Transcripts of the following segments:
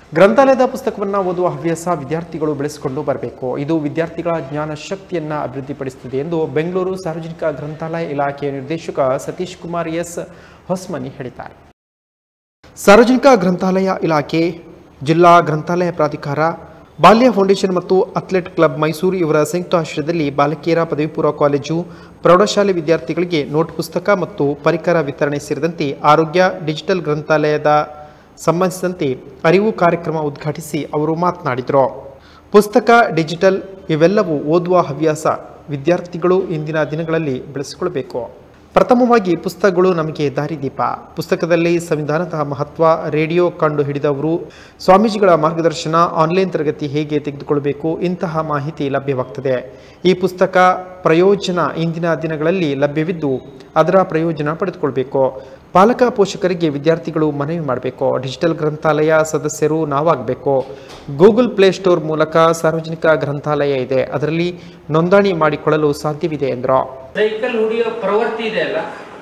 ಗ್ರಂಥಾಲಯದ ಪುಸ್ತಕವನ್ನು ಓದುವ ಹವ್ಯಾಸ ವಿದ್ಯಾರ್ಥಿಗಳು ಬೆಳೆಸಿಕೊಂಡು ಬರಬೇಕು ಇದು ವಿದ್ಯಾರ್ಥಿಗಳ ಜ್ಞಾನ ಶಕ್ತಿಯನ್ನು ಅಭಿವೃದ್ಧಿಪಡಿಸುತ್ತದೆ ಎಂದು ಬೆಂಗಳೂರು ಸಾರ್ವಜನಿಕ ಗ್ರಂಥಾಲಯ ಇಲಾಖೆಯ ನಿರ್ದೇಶಕ ಸತೀಶ್ ಕುಮಾರ್ ಎಸ್ ಹೊಸ್ಮನಿ ಹೇಳಿದ್ದಾರೆ ಸಾರ್ವಜನಿಕ ಗ್ರಂಥಾಲಯ ಇಲಾಖೆ ಜಿಲ್ಲಾ ಗ್ರಂಥಾಲಯ ಪ್ರಾಧಿಕಾರ ಬಾಲ್ಯ ಫೌಂಡೇಶನ್ ಮತ್ತು ಅಥ್ಲೆಟ್ ಕ್ಲಬ್ ಮೈಸೂರು ಇವರ ಸಂಯುಕ್ತ ಆಶ್ರಯದಲ್ಲಿ ಬಾಲಕಿಯರ ಪದವಿ ಪೂರ್ವ ಕಾಲೇಜು ಪ್ರೌಢಶಾಲೆ ವಿದ್ಯಾರ್ಥಿಗಳಿಗೆ ನೋಟ್ ಪುಸ್ತಕ ಮತ್ತು ಪರಿಕರ ವಿತರಣೆ ಸೇರಿದಂತೆ ಆರೋಗ್ಯ ಡಿಜಿಟಲ್ ಗ್ರಂಥಾಲಯದ ಸಂಬಂಧಿಸಿದಂತೆ ಅರಿವು ಕಾರ್ಯಕ್ರಮ ಉದ್ಘಾಟಿಸಿ ಅವರು ಮಾತನಾಡಿದರು ಪುಸ್ತಕ ಡಿಜಿಟಲ್ ಇವೆಲ್ಲವೂ ಓದುವ ಹವ್ಯಾಸ ವಿದ್ಯಾರ್ಥಿಗಳು ಇಂದಿನ ದಿನಗಳಲ್ಲಿ ಬೆಳೆಸಿಕೊಳ್ಳಬೇಕು ಪ್ರಥಮವಾಗಿ ಪುಸ್ತಕಗಳು ನಮಗೆ ದಾರಿದೀಪ ಪುಸ್ತಕದಲ್ಲಿ ಸಂವಿಧಾನದ ಮಹತ್ವ ರೇಡಿಯೋ ಕಂಡು ಹಿಡಿದವರು ಸ್ವಾಮೀಜಿಗಳ ಮಾರ್ಗದರ್ಶನ ಆನ್ಲೈನ್ ತರಗತಿ ಹೇಗೆ ತೆಗೆದುಕೊಳ್ಳಬೇಕು ಇಂತಹ ಮಾಹಿತಿ ಲಭ್ಯವಾಗ್ತದೆ ಈ ಪುಸ್ತಕ ಪ್ರಯೋಜನ ಇಂದಿನ ದಿನಗಳಲ್ಲಿ ಲಭ್ಯವಿದ್ದು ಅದರ ಪ್ರಯೋಜನ ಪಡೆದುಕೊಳ್ಬೇಕು ಪಾಲಕ ಪೋಷಕರಿಗೆ ವಿದ್ಯಾರ್ಥಿಗಳು ಮನವಿ ಮಾಡಬೇಕು ಡಿಜಿಟಲ್ ಗ್ರಂಥಾಲಯ ಸದಸ್ಯರು ನಾವಾಗಬೇಕು ಗೂಗಲ್ ಪ್ಲೇಸ್ಟೋರ್ ಮೂಲಕ ಸಾರ್ವಜನಿಕ ಗ್ರಂಥಾಲಯ ಇದೆ ಅದರಲ್ಲಿ ನೋಂದಣಿ ಮಾಡಿಕೊಳ್ಳಲು ಸಾಧ್ಯವಿದೆ ಎಂದರು ಸೈಕಲ್ ಹೊಡಿಯೋ ಪ್ರವೃತ್ತಿ ಇದೆ ಅಲ್ಲ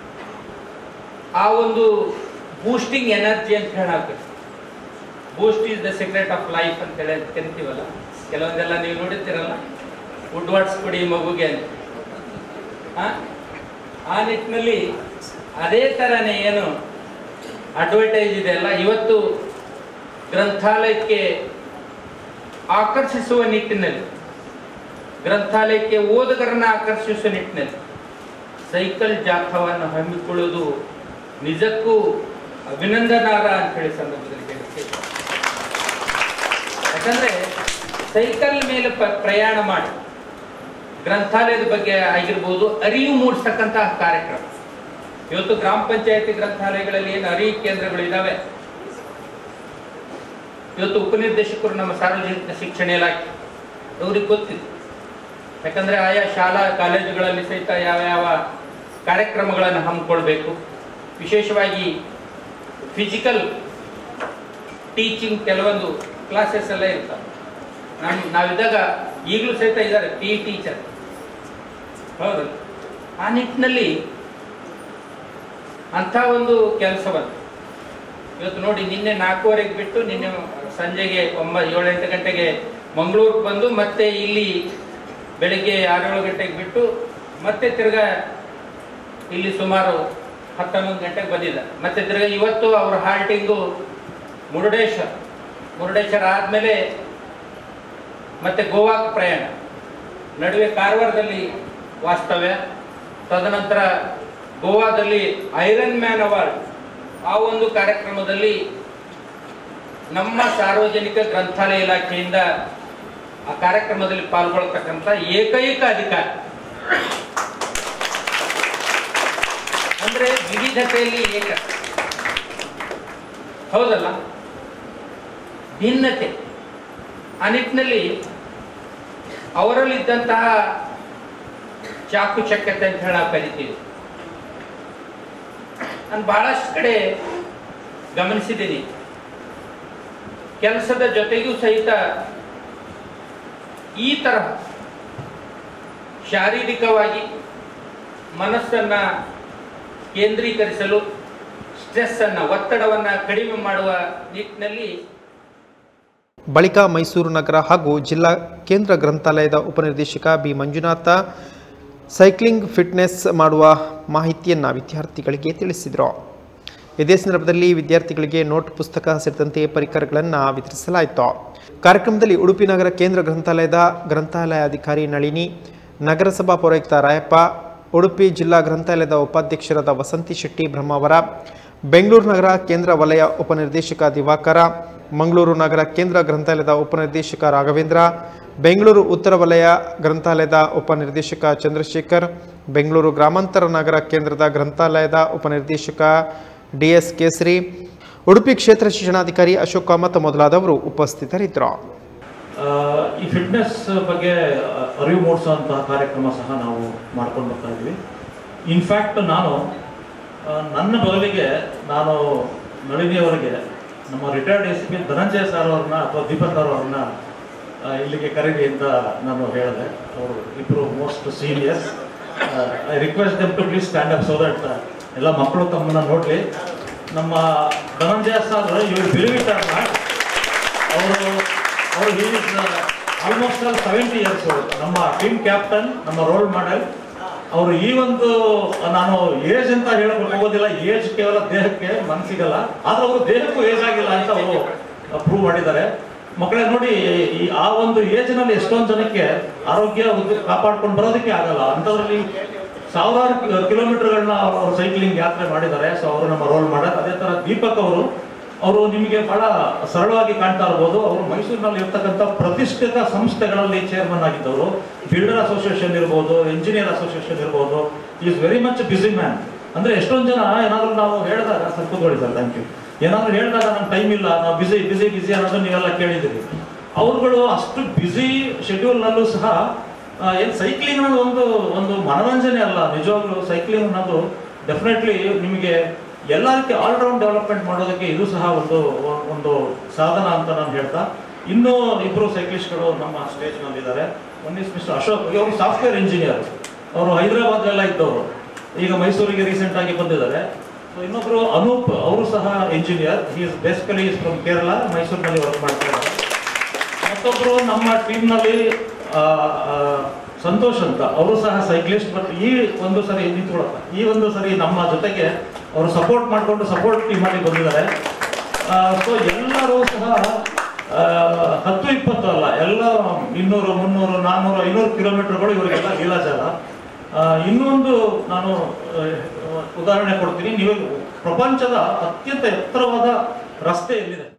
ಆ ಒಂದು ಬೂಸ್ಟಿಂಗ್ ಎನರ್ಜಿ ಅಂತ ಹೇಳಾಕತ್ತೆ boost is the secret of life ಅಂತ ಹೇಳಿ ಕರಿತೀವಲ್ಲ ಕೆಲವೊಂದೆಲ್ಲ ನೀವು ನೋಡಿರ್ತೀರಲ್ಲ ವುಡ್ವರ್ಡ್ಸ್ ಕೊಡಿ ಮಗುಗೆ ಅಂತ ಆ? ಆ ನಿಟ್ಟಿನಲ್ಲಿ ಅದೇ ಥರನೇ ಏನು ಅಡ್ವರ್ಟೈಸ್ ಇದೆ ಅಲ್ಲ ಇವತ್ತು ಗ್ರಂಥಾಲಯಕ್ಕೆ ಆಕರ್ಷಿಸುವ ನಿಟ್ಟಿನಲ್ಲಿ ಗ್ರಂಥಾಲಯಕ್ಕೆ ಓದುಗರನ್ನ ಆಕರ್ಷಿಸುವ ನಿಟ್ಟಿನಲ್ಲಿ ಸೈಕಲ್ ಜಾಥಾವನ್ನು ಹಮ್ಮಿಕೊಳ್ಳುವುದು ನಿಜಕ್ಕೂ ಅಭಿನಂದನಾರ್ಹ ಅಂತ ಹೇಳಿ ಸಂದರ್ಭದಲ್ಲಿ ಹೇಳ್ತೇವೆ ಯಾಕಂದ್ರೆ ಸೈಕಲ್ ಮೇಲೆ ಪ- ಪ್ರಯಾಣ ಮಾಡಿ ಗ್ರಂಥಾಲಯದ ಬಗ್ಗೆ ಆಗಿರ್ಬೋದು ಅರಿವು ಮೂಡಿಸ್ತಕ್ಕಂತಹ ಕಾರ್ಯಕ್ರಮ ಇವತ್ತು ಗ್ರಾಮ ಪಂಚಾಯತಿ ಗ್ರಂಥಾಲಯಗಳಲ್ಲಿ ಏನು ಅರಿವು ಕೇಂದ್ರಗಳು ಇದಾವೆ ಇವತ್ತು ಉಪನಿರ್ದೇಶಕರು ನಮ್ಮ ಸಾರ್ವಜನಿಕ ಶಿಕ್ಷಣ ಇಲಾಖೆ ಅವ್ರಿಗೆ ಗೊತ್ತಿದೆ ಯಾಕಂದ್ರೆ ಆಯಾ ಶಾಲಾ ಕಾಲೇಜುಗಳಲ್ಲಿ ಸಹಿತ ಯಾವ ಯಾವ ಕಾರ್ಯಕ್ರಮಗಳನ್ನು ಹಮ್ಮಿಕೊಳ್ಬೇಕು ವಿಶೇಷವಾಗಿ ಫಿಸಿಕಲ್ ಟೀಚಿಂಗ್ ಕೆಲವೊಂದು ಕ್ಲಾಸಸ್ ಎಲ್ಲ ಇರ್ತವೆ ನಮ್ ನಾವಿದ್ದಾಗ ಈಗಲೂ ಸಹಿತ ಇದ್ದಾರೆ ಪಿ ಟೀಚರ್ ಹೌದು ಆ ನಿಟ್ಟಿನಲ್ಲಿ ಅಂಥ ಒಂದು ಕೆಲಸವನ್ನು ಇವತ್ತು ನೋಡಿ ನಿನ್ನೆ ನಾಲ್ಕೂವರೆಗೆ ಬಿಟ್ಟು ನಿನ್ನೆ ಸಂಜೆಗೆ ಒಂಬ ಏಳೆಂಟು ಗಂಟೆಗೆ ಮಂಗಳೂರಿಗೆ ಬಂದು ಮತ್ತೆ ಇಲ್ಲಿ ಬೆಳಿಗ್ಗೆ ಆರೇಳು ಗಂಟೆಗೆ ಬಿಟ್ಟು ಮತ್ತೆ ತಿರ್ಗಾ ಇಲ್ಲಿ ಸುಮಾರು ಹತ್ತೊಂಬತ್ತು ಗಂಟೆಗೆ ಬಂದಿದ್ದ ಮತ್ತೆ ತಿರ್ಗಾ ಇವತ್ತು ಅವ್ರ ಹಾಲ್ಟಿಂಗು ಮುರುಡೇಶ್ವರ ಮುರುಡೇಶ್ವರ ಆದಮೇಲೆ ಮತ್ತೆ ಗೋವಾಕ್ಕೆ ಪ್ರಯಾಣ ನಡುವೆ ಕಾರವಾರದಲ್ಲಿ ವಾಸ್ತವ್ಯ ತದನಂತರ ಗೋವಾದಲ್ಲಿ ಐರನ್ ಮ್ಯಾನ್ ಅವಾರ್ಡ್ ಆ ಒಂದು ಕಾರ್ಯಕ್ರಮದಲ್ಲಿ ನಮ್ಮ ಸಾರ್ವಜನಿಕ ಗ್ರಂಥಾಲಯ ಇಲಾಖೆಯಿಂದ ಆ ಕಾರ್ಯಕ್ರಮದಲ್ಲಿ ಪಾಲ್ಗೊಳ್ತಕ್ಕಂಥ ಏಕೈಕ ಅಧಿಕಾರಿ ಅಂದ್ರೆ ವಿವಿಧತೆಯಲ್ಲಿ ಏಕ ಹೌದಲ್ಲ ಭಿನ್ನತೆ ಆ ನಿಟ್ಟಿನಲ್ಲಿ ಅವರಲ್ಲಿದ್ದಂತಹ ಚಾಕುಚಕ್ಯತೆ ಅಂತ ಹೇಳಿ ನಾವು ಕರಿತೀವಿ ನಾನು ಬಹಳಷ್ಟು ಕಡೆ ಗಮನಿಸಿದ್ದೀನಿ ಕೆಲಸದ ಜೊತೆಗೂ ಸಹಿತ ಈ ತರಹ ಶಾರೀರಿಕವಾಗಿ ಮನಸ್ಸನ್ನ ಕೇಂದ್ರೀಕರಿಸಲು ಸ್ಟ್ರೆಸ್ ಅನ್ನ ಒತ್ತಡವನ್ನ ಕಡಿಮೆ ಮಾಡುವ ನಿಟ್ಟಿನಲ್ಲಿ ಬಳಿಕ ಮೈಸೂರು ನಗರ ಹಾಗೂ ಜಿಲ್ಲಾ ಕೇಂದ್ರ ಗ್ರಂಥಾಲಯದ ಉಪನಿರ್ದೇಶಕ ಬಿ ಮಂಜುನಾಥ ಸೈಕ್ಲಿಂಗ್ ಫಿಟ್ನೆಸ್ ಮಾಡುವ ಮಾಹಿತಿಯನ್ನು ವಿದ್ಯಾರ್ಥಿಗಳಿಗೆ ತಿಳಿಸಿದರು ಇದೇ ಸಂದರ್ಭದಲ್ಲಿ ವಿದ್ಯಾರ್ಥಿಗಳಿಗೆ ನೋಟ್ ಪುಸ್ತಕ ಸೇರಿದಂತೆ ಪರಿಕರಗಳನ್ನು ವಿತರಿಸಲಾಯಿತು ಕಾರ್ಯಕ್ರಮದಲ್ಲಿ ಉಡುಪಿ ನಗರ ಕೇಂದ್ರ ಗ್ರಂಥಾಲಯದ ಗ್ರಂಥಾಲಯಾಧಿಕಾರಿ ನಳಿನಿ ನಗರಸಭಾ ಪೌರಾಯುಕ್ತ ರಾಯಪ್ಪ ಉಡುಪಿ ಜಿಲ್ಲಾ ಗ್ರಂಥಾಲಯದ ಉಪಾಧ್ಯಕ್ಷರಾದ ವಸಂತಿ ಶೆಟ್ಟಿ ಬ್ರಹ್ಮಾವರ ಬೆಂಗಳೂರು ನಗರ ಕೇಂದ್ರ ವಲಯ ಉಪನಿರ್ದೇಶಕ ದಿವಾಕರ ಮಂಗಳೂರು ನಗರ ಕೇಂದ್ರ ಗ್ರಂಥಾಲಯದ ಉಪನಿರ್ದೇಶಕ ರಾಘವೇಂದ್ರ ಬೆಂಗಳೂರು ಉತ್ತರ ವಲಯ ಗ್ರಂಥಾಲಯದ ಉಪನಿರ್ದೇಶಕ ಚಂದ್ರಶೇಖರ್ ಬೆಂಗಳೂರು ಗ್ರಾಮಾಂತರ ನಗರ ಕೇಂದ್ರದ ಗ್ರಂಥಾಲಯದ ಉಪನಿರ್ದೇಶಕ ಡಿ ಎಸ್ ಕೇಸರಿ ಉಡುಪಿ ಕ್ಷೇತ್ರ ಶಿಕ್ಷಣಾಧಿಕಾರಿ ಅಶೋಕ್ ಕಾಮತ್ ಮೊದಲಾದವರು ಉಪಸ್ಥಿತರಿದ್ದರು ಆ, ಈ ಫಿಟ್ನೆಸ್ ಬಗ್ಗೆ ಅರಿವು ಮೂಡಿಸುವಂತಹ ಕಾರ್ಯಕ್ರಮ ಸಹ ನಾವು ಮಾಡ್ಕೊಂಡು ಬರ್ತಾ ಇದ್ವಿ ಇನ್ಫ್ಯಾಕ್ಟ್ ನಾನು ಆ, ನನ್ನ ಬದಲಿಗೆ ನಾನು ನಳಿನಿಯವರಿಗೆ ನಮ್ಮ retired S P Dhananjaya sir ಅವ್ರನ್ನ ಅಥವಾ ದೀಪಕ್ ಅವ್ರನ್ನ ಆ, ಇಲ್ಲಿಗೆ ಕರೀರಿ ಅಂತ ನಾನು ಹೇಳಿದೆ ಅವರು ಇಬ್ಬರು most seniors I request them to please stand up so that ಎಲ್ಲ ಮಕ್ಕಳು ತಮ್ಮನ್ನ ನೋಡಲಿ ನಮ್ಮ ಧನಂಜಯ ಸರ್ ಇವರು ಬಿಲಿವ್ ಇಟ್ ಆರ್ ನಾಟ್ ಅವರು ಅವರು ಆಲ್ಮೋಸ್ಟ್ ಆಲ್ ಸೆವೆಂಟಿ ಇಯರ್ಸ್ ನಮ್ಮ ಟೀಮ್ ಕ್ಯಾಪ್ಟನ್ ನಮ್ಮ ರೋಲ್ ಮಾಡೆಲ್ ಅವರು ಈ ಒಂದು ನಾನು ಏಜ್ ಅಂತ ಹೇಳಕ್ ಹೋಗೋದಿಲ್ಲ ಏಜ್ ಕೇವಲ ದೇಹಕ್ಕೆ ಮನಸ್ಸಿಗಲ್ಲ ಆದ್ರೆ ಅವರು ದೇಹಕ್ಕೂ ಏಜ್ ಆಗಿಲ್ಲ ಅಂತ ಅವರು ಪ್ರೂವ್ ಮಾಡಿದ್ದಾರೆ ಮಕ್ಕಳೇ ನೋಡಿ ಈ ಆ ಒಂದು ಏಜ್ ನಲ್ಲಿ ಎಷ್ಟೊಂದು ಜನಕ್ಕೆ ಆರೋಗ್ಯ ಉದ್ದ- ಕಾಪಾಡ್ಕೊಂಡು ಬರೋದಕ್ಕೆ ಆಗಲ್ಲ ಅಂತದ್ರಲ್ಲಿ ಸಾವಿರಾರು ಕಿಲೋಮೀಟರ್ಗಳನ್ನ ಅವರು ಸೈಕ್ಲಿಂಗ್ ಯಾತ್ರೆ ಮಾಡಿದ್ದಾರೆ ಸೊ ಅವರು ನಮ್ಮ ರೋಲ್ ಮಾಡರ್ ಅದೇ ತರ ದೀಪಕ್ ಅವರು ಅವರು ನಿಮಗೆ ಬಹಳ ಸರಳವಾಗಿ ಕಾಣ್ತಾ ಇರ್ಬೋದು ಅವರು ಮೈಸೂರಿನಲ್ಲಿ ಇರ್ತಕ್ಕಂಥ ಪ್ರತಿಷ್ಠಿತ ಸಂಸ್ಥೆಗಳಲ್ಲಿ ಚೇರ್ಮನ್ ಆಗಿದ್ದವರು ಬಿಲ್ಡರ್ ಅಸೋಸಿಯೇಷನ್ ಇರ್ಬೋದು ಇಂಜಿನಿಯರ್ ಅಸೋಸಿಯೇಷನ್ ಇರ್ಬೋದು is very much busy man ಅಂದ್ರೆ ಎಷ್ಟೊಂದು ಜನ ಏನಾದ್ರು ನಾವು ಹೇಳಿದಾಗ ಸರ್ ಕೂತ್ಕೊಳ್ಳಿ ಸರ್ ಥ್ಯಾಂಕ್ ಯು ಏನಾದ್ರು ಹೇಳಿದಾಗ ನಮ್ಗೆ ಟೈಮ್ ಇಲ್ಲ ನಾವು ಬಿಸಿ ಬಿಸಿ ಬಿಸಿ ಅನ್ನೋದು ನೀವೆಲ್ಲ ಕೇಳಿದಿರಿ ಅವ್ರುಗಳು ಅಷ್ಟು ಬ್ಯುಸಿ ಶೆಡ್ಯೂಲ್ನಲ್ಲೂ ಸಹ ಆ, ಏನ್ ಸೈಕ್ಲಿಂಗ್ ಅನ್ನೋದು ಒಂದು ಒಂದು ಮನೋರಂಜನೆ ಅಲ್ಲ ನಿಜವಾಗ್ಲೂ ಸೈಕ್ಲಿಂಗ್ ಅನ್ನೋದು ಡೆಫಿನೆಟ್ಲಿ ನಿಮಗೆ ಎಲ್ಲ ರೀತಿ ಆಲ್ರೌಂಡ್ ಡೆವಲಪ್ಮೆಂಟ್ ಮಾಡೋದಕ್ಕೆ ಇದು ಸಹ ಒಂದು ಒಂದು ಸಾಧನ ಅಂತ ನಾನು ಹೇಳ್ತಾ ಇನ್ನೂ ಇಬ್ರು ಸೈಕ್ಲಿಸ್ಟ್ಗಳು ನಮ್ಮ ಸ್ಟೇಜ್ ನಲ್ಲಿದ್ದಾರೆ ಒನ್ ಇಸ್ ಮಿಸ್ಟರ್ ಅಶೋಕ್ ಇವರು ಸಾಫ್ಟ್ವೇರ್ ಇಂಜಿನಿಯರ್ ಅವರು ಹೈದರಾಬಾದ್ಲೆಲ್ಲ ಇದ್ದವರು ಈಗ ಮೈಸೂರಿಗೆ ರೀಸೆಂಟ್ ಆಗಿ ಬಂದಿದ್ದಾರೆ ಸೊ ಇನ್ನೊಬ್ರು ಅನೂಪ್ ಅವರು ಸಹ engineer is basically is from Kerala ಮೈಸೂರಿನಲ್ಲಿ ವರ್ಕ್ ಮಾಡ್ತಾ ಇದ್ದಾರೆ ಮತ್ತೊಬ್ರು ನಮ್ಮ ಟೀಮ್ ನಲ್ಲಿ ಆ, ಆ, ಸಂತೋಷ್ ಅಂತ ಅವರು ಸಹ ಸೈಕ್ಲಿಸ್ಟ್ ಬಟ್ ಈ ಒಂದು ಸರಿ ನಿಂತ್ಕೊಳಪ್ಪ ಈ ಒಂದು ಸರಿ ನಮ್ಮ ಜೊತೆಗೆ ಅವರು ಸಪೋರ್ಟ್ ಮಾಡಿಕೊಂಡು ಸಪೋರ್ಟ್ ಟೀಮ್ ಆಗಿ ಬಂದಿದ್ದಾರೆ ಸೊ ಎಲ್ಲರೂ ಸಹ ಆ, ಹತ್ತು ಇಪ್ಪತ್ತು ಅಲ್ಲ ಎಲ್ಲ ಇನ್ನೂರು ಮುನ್ನೂರು ನಾನ್ನೂರು ಐನೂರು ಕಿಲೋಮೀಟರ್ಗಳು ಇವರಿಗೆಲ್ಲ ಲೀಲಾಜಲ ಆ, ಇನ್ನೊಂದು ನಾನು ಆ, ಉದಾಹರಣೆ ಕೊಡ್ತೀನಿ ನೀವು ಪ್ರಪಂಚದ ಅತ್ಯಂತ ಎತ್ತರವಾದ ರಸ್ತೆ ಎಲ್ಲಿದೆ